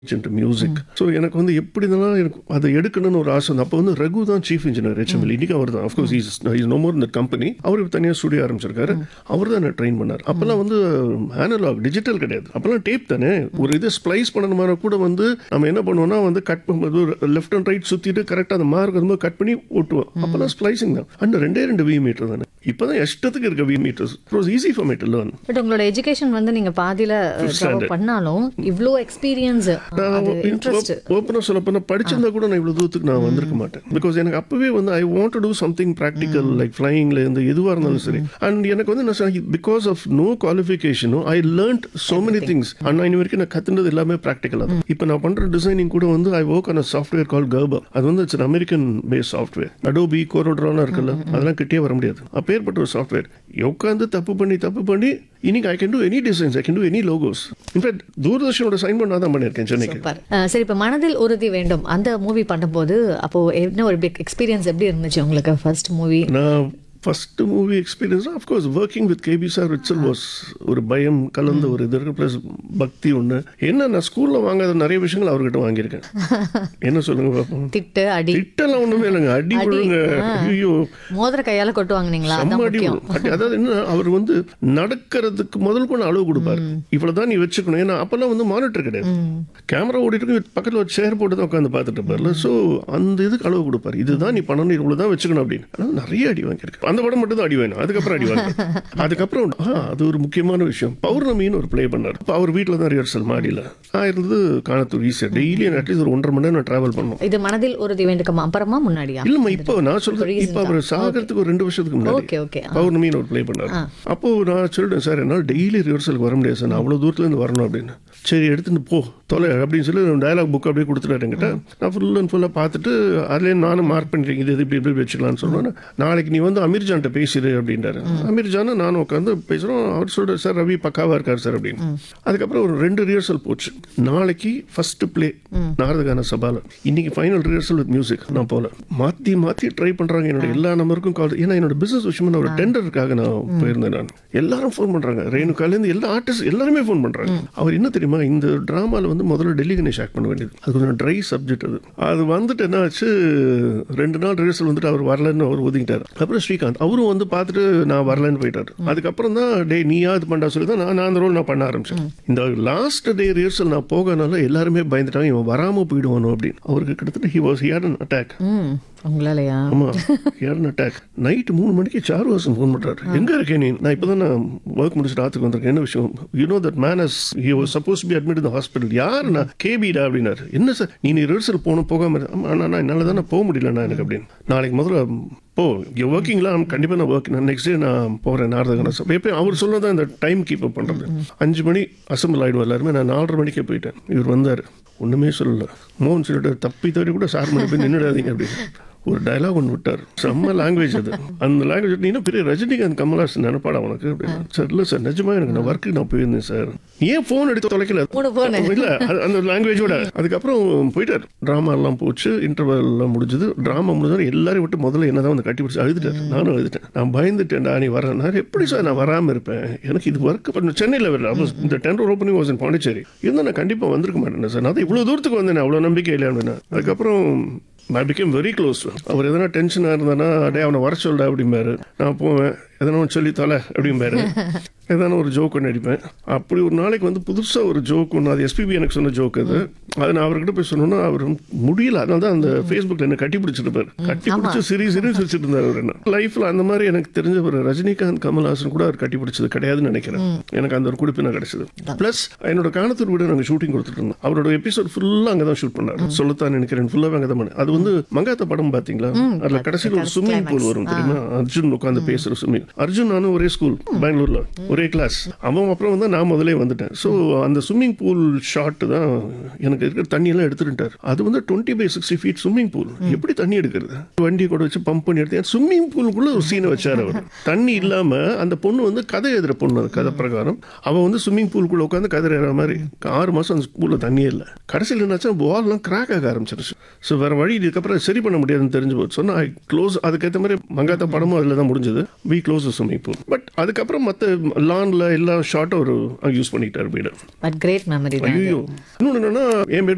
Music so எனக்கு வந்து எப்படி இருந்தாலும் எனக்கு அதை எடுக்கணும்னு ஒரு ஆசை வந்து அப்போ வந்து ரகு தான் சீஃப் இன்ஜினியர் ஹெச்எம்எல் இன்னைக்கு அவர் தான் of course is is no more இந்த கம்பெனி அவர் தனியாக ஸ்டுடியோ ஆரம்பிச்சிருக்காரு அவர் தான் என்ன ட்ரெயின் பண்ணார் அப்போல்லாம் வந்து அனலாக் டிஜிட்டல் கிடையாது அப்போல்லாம் டேப் தானே ஒரு இது ஸ்ப்ளைஸ் பண்ணணுமான கூட வந்து நம்ம என்ன பண்ணுவோம்னா வந்து கட் பண்ணும்போது லெஃப்ட் அண்ட் ரைட் சுற்றிட்டு கரெக்டாக அந்த மார்க் வரும்போது கட் பண்ணி ஓட்டுவோம் அப்போல்லாம் ஸ்ப்ளைசிங் தான் அண்ட் ரெண்டே ரெண்டு வி மீட்டர் தானே இப்போ தான் இஷ்டத்துக்கு இருக்க we matters it was easy for me to learn but உங்களோட எஜுகேஷன் வந்து நீங்க பாதியில drop பண்ணாலும் இவ்ளோ எக்ஸ்பீரியன்ஸ் அது இன்ட்ரெஸ்ட் ஓப்பனாக சொல்ல போனால் படிச்சிருந்தா கூட நான் இவ்வளோ தூரத்துக்கு நான் வந்திருக்க மாட்டேன் பிகாஸ் எனக்கு அப்பவே வந்து I want to do something practical like ஃப்ளையிங்ல இருந்து எதுவாக இருந்தாலும் சரி அண்ட் எனக்கு வந்து நான் பிகாஸ் ஆஃப் நோ குவாலிஃபிகேஷனும் I learned so many things and இன்ன வரைக்கும் நான் கத்துனது எல்லாமே ப்ராக்டிக்கலாக தான் இப்போ நான் பண்ற டிசைனிங் கூட வந்து I work on software call கர்பா அது வந்து it's American base software Adobe கோரோட்ராலாம் இருக்குல்ல அதெல்லாம் கிட்டே வர முடியாது அப்பேற்பட்ட ஒரு சாஃப்ட்வேர் உட்காந்து தப்பு பண்ணி தப்பு பண்ணி இன்னைக்கு I can do any designs I can do any logos in fact தூர்தர்ஷனோட சைன் பண்ண தான் பண்ணியிருக்கேன் சென்னைக்கு சூப்பர் சரி இப்போ மனதில் உறுதி வேண்டும் அந்த மூவி பண்ணும்போது அப்போ என்ன ஒரு எக்ஸ்பீரியன்ஸ் எப்படி இருந்துச்சு உங்களுக்கு ஃபர்ஸ்ட் மூவி நான் first movie experience of course working with KB sir itself was ஒரு பயம் கலந்த ஒரு இது இருக்கு ப்ளஸ் பக்தி ஒன்று என்ன நான் ஸ்கூலில் வாங்காத நிறைய விஷயங்கள் அவர்கிட்ட வாங்கியிருக்கேன் என்ன சொல்லுங்க பார்ப்போம் திட்டு அடி திட்டெல்லாம் ஒன்றுமே இல்லைங்க அடி விழுங்க ஐயோ மோதிர கையால கொட்டு வாங்குனீங்களா அதான் செம்ம அடி முக்கியம் விழும். அடி- அதாவது என்ன அவர் வந்து நடக்கிறதுக்கு முதல் கொண்டு அளவு கொடுப்பாரு இவ்வளவுதான் நீ வச்சுக்கணும் ஏன்னா அப்பெல்லாம் வந்து மானிட்டர் கிடையாது கேமரா ஓடிட்டு இருக்கு பக்கத்துல ஒரு சேர் போட்டு தான் உட்காந்து பார்த்துட்டு இருப்பார்ல ஸோ அந்த இதுக்கு அளவு கொடுப்பாரு இதுதான் நீ பண்ணணும் இவ்வளவுதான் வச்சுக்கணும் அப்படின்னு ஆனா நிறைய அடி வாங்கியிருக்கேன் அந்த படம் மட்டும் தான் அடி வேணும் அதுக்கப்புறம் அடி வாங்க அதுக்கப்புறம் ஆ, அது ஒரு முக்கியமான விஷயம் பௌர்ணமின்னு ஒரு ப்ளே பண்ணார் அப்போ அவர் வீட்டில் தான் ரிஹர்சல் மாடியில் நான் இருந்தது காணத்தூர் ஈஸியாக டெய்லி அட்லீஸ்ட் ஒரு ஒன்றரை மணி நேரம் நான் ட்ராவல் பண்ணோம் இது மனதில் உறுதி வேண்டுமா அப்புறமா முன்னாடியா இல்லம்மா இப்போ நான் சொல்றேன் இப்போ அவர் சாகிறதுக்கு ஒரு ரெண்டு வருஷத்துக்கு முன்னாடி ஓகே ஓகே பௌர்ணமின்னு ஒரு ப்ளே பண்ணார் அப்போ நான் சொல்லிட்டேன் சார் என்னால் டெய்லி ரிஹர்சலுக்கு வர முடியாது சார் நான் அவ்வளோ தூரத்துலேருந்து வரணும் அப்படின்னு சரி எடுத்துட்டு போ தொலை அப்படின்னு சொல்லி டயலாக் புக் அப்படியே கொடுத்துட்டாரு என்கிட்ட நான் ஃபுல் அண்ட் ஃபுல்லாக பார்த்துட்டு அதுலேயே நானும் மார்க் பண்ணிட்டேன் இது இது இப்படி இப்படி வச்சுக்கலாம்னு சொன்னோன்னே நாளைக்கு நீ வந்து அமீர்ஜான்ட்ட பேசிடு அப்படின்றாரு அமீர்ஜானும் நானும் உட்காந்து பேசுகிறோம் அவர் சொல்கிறார் சார் ரவி பக்காவாக இருக்கார் சார் அப்படின்னு அதுக்கப்புறம் ஒரு ரெண்டு ரிஹர்சல் போச்சு நாளைக்கு ஃபர்ஸ்ட் ப்ளே நாரதகான சபால இன்னைக்கு ஃபைனல் ரிஹர்சல் வித் மியூசிக் நான் போல மாற்றி மாற்றி ட்ரை பண்ணுறாங்க என்னோட எல்லா நம்பருக்கும் கால் ஏன்னா என்னோட பிசினஸ் விஷயமா நான் ஒரு டெண்டருக்காக நான் போயிருந்தேன் நான் எல்லாரும் ஃபோன் பண்ணுறாங்க ரேணுகாலேருந்து எல்லா ஆர்டிஸ்ட் எல்லாருமே ஃபோன் பண்ணுறாங்க அவர் என்ன தெரியுமா இந்த ட்ராமாவில் வந்து முதல்ல டெல்லி கணேஷ் ஆக்ட் பண்ண வேண்டியது அது கொஞ்சம் ட்ரை சப்ஜெக்ட் அது அது வந்துட்டு என்ன ஆச்சு ரெண்டு நாள் ரிஹர்சல் வந்துட்டு அவர் வரலன்னு அவர் ஒதுங்கிட்டார் அப்புறம் ஸ்ரீகாந்த் அவரும் வந்து பார்த்துட்டு நான் வரலன்னு போயிட்டார் அதுக்கப்புறம் தான் டே நீயா இது பண்ணா சொல்லி தான் நான் நான் அந்த ரோல் நான் பண்ண ஆரம்பிச்சேன் இந்த லாஸ்ட் டே ரிஹர்சல் நான் போகனால எல்லாருமே பயந்துட்டாங்க இவன் வராம போயிடுவானோ அப்படின்னு அவருக்கு கிட்டத்தட்ட he was here an attack ம் உங்களாலயா ஆமா யாருன்னு அட்டாக் நைட் மூணு மணிக்கு சாருவாசன் ஃபோன் பண்றாரு எங்க இருக்கேன் நீ நான் இப்பதான் நான் ஒர்க் முடிச்சுட்டு ஆத்துக்கு வந்திருக்கேன் என்ன விஷயம் you know that man has he was suppose be admit இந்த ஹாஸ்பிட்டல் யார் நான் கேபிடா அப்படின்னாரு என்ன சார் நீ நீ ரிஹர்சல் போகணும் போகாம இரு. ஆமா அண்ணா நான் என்னால தானே போக முடியலண்ணா எனக்கு அப்படின்னு நாளைக்கு முதல்ல போ இங்கே ஒர்க்கிங்லாம் கண்டிப்பாக நான் ஒர்க் நான் நெக்ஸ்ட் டே நான் போகிறேன் நாரதகன சபை எப்பயும் அவர் சொன்னதான் இந்த டைம் கீப் அப் பண்ணுறது அஞ்சு மணி அசம்பிள் ஆகிடுவோம் எல்லாருமே நான் நாலரை மணிக்கே போயிட்டேன் இவர் வந்தார் ஒன்றுமே சொல்லல மோகன் சொல்லிட்டு தப்பி தவறி கூட சார் மணி போய் நின்றுடாதீங்க அப்படின்னு ஒரு டயலாக் ஒன்று விட்டார் செம்ம லாங்குவேஜ் அது அந்த லாங்குவேஜ் நீ பெரிய ரஜினிகாந்த் கமல்ஹாசன் நினைப்பாடா உனக்கு அப்படின்னு சார் இல்லை சார் நிஜமா எனக்கு நான் ஒர்க்கு நான் போயிருந்தேன் சார் ஏன் ஃபோன் எடுத்து தொலைக்கல மூணு phone. இல்ல அது- அந்த லாங்குவேஜோட அதுக்கப்புறம் போயிட்டார் ட்ராமா எல்லாம் போச்சு இன்டர்வல் எல்லாம் முடிஞ்சது ட்ராமா முடிஞ்சது எல்லாரையும் விட்டு முதல்ல என்னதான் வந்து கட்டி பிடிச்சி அழுதுட்டார் நானும் அழுதுட்டேன் நான் பயந்துட்டேன்டா நீ வர நான் எப்படி சார் நான் வராம இருப்பேன் எனக்கு இது ஒர்க் பண்ண சென்னையில் வரல அப்போ இந்த tender opening was in Pondicherry இருந்தால் நான் கண்டிப்பா வந்திருக்க மாட்டேன் சார் நான் தான் இவ்வளவு தூரத்துக்கு வந்தேன் அவ்வளவு நம்பிக்கை இல்லை அப்படின்னா அதுக்கப்புறம் நான் பிகேம் வெரி க்ளோஸ் அவர் எதனா டென்ஷனாக இருந்தானா அடே அவனை வர சொல்டா அப்படிம்பாரு நான் போவேன் எதனா ஒன்று சொல்லி தொலை அப்படிம்பாரு எதனா ஒரு ஜோக் ஒன்று அடிப்பேன் அப்படி ஒரு நாளைக்கு வந்து புதுசாக ஒரு ஜோக் ஒன்று அது எஸ்பிபி எனக்கு சொன்ன ஜோக் அது அதை நான் அவர்கிட்ட போய் சொன்னோன்னா அவர் முடியல அதனால தான் அந்த ஃபேஸ்புக்கில் என்ன கட்டி பிடிச்சிருப்பாரு கட்டி பிடிச்சி சிரி சிரி வச்சுட்டு இருந்தார் அவர் என்ன லைஃப்பில் அந்த மாதிரி எனக்கு தெரிஞ்ச ஒரு ரஜினிகாந்த் கமல்ஹாசன் கூட அவர் கட்டி பிடிச்சது கிடையாதுன்னு நினைக்கிறேன் எனக்கு அந்த ஒரு குறிப்பின கிடைச்சது ப்ளஸ் என்னோட காணத்தூர் வீடு நாங்கள் ஷூட்டிங் கொடுத்துட்டு இருந்தோம் அவரோட எபிசோட் ஃபுல்லாக அங்கே தான் ஷூட் பண்ணார் சொல்லத்தான் நினைக்கிறேன் ஃபுல்லாக அங்கே தான் பண்ணேன் அது வந்து மங்காத்த படம் பார்த்தீங்களா அதில் கடைசியில் ஒரு ஸ்விம்மிங் பூல் வரும் தெரியுமா அர்ஜுன் உட்காந்து பேசுகிற ஸ்விம்மிங் அர்ஜுன் நானும் ஒரே ஸ்கூல் பெங்களூர்ல ஒரே கிளாஸ் அவன் அப்புறம் வந்து நான் முதலே வந்துட்டேன் ஸோ அந்த ஸ்விம்மிங் பூல் ஷாட் தான் எனக்கு இருக்கிற தண்ணியெல்லாம் எடுத்துட்டார் அது வந்து twenty by sixty feet swimming pool எப்படி தண்ணி எடுக்கிறது வண்டியை கூட வச்சு பம்ப் பண்ணி எடுத்து ஸ்விம்மிங் பூலுக்குள்ள ஒரு சீனை வச்சார் அவர் தண்ணி இல்லாம அந்த பொண்ணு வந்து கதை எழுதுற பொண்ணு அது கதை பிரகாரம் அவன் வந்து ஸ்விம்மிங் பூலுக்குள்ள உட்காந்து கதை எழுதுற மாதிரி ஆறு மாசம் அந்த பூல்ல தண்ணியே இல்லை கடைசியில் என்னாச்சா பால்லாம் கிராக் ஆக ஆரம்பிச்சிருச்சு ஸோ வேற வழி இதுக்கப்புறம் சரி பண்ண முடியாதுன்னு தெரிஞ்சு போச்சு சொன்னா ஐ க்ளோஸ் அதுக்கேற்ற மாதிரி மங்காத்த படமும் அதில் தான் முடிஞ்சது we close swimming pool but அதுக்கப்புறம் மற்ற லான்ல எல்லா ஷார்ட்டும் அவர் யூஸ் பண்ணிக்கிட்டார் வீடு பட் கிரேட் மெமரி தான் ஐயோ இன்னொன்று என்னன்னா என்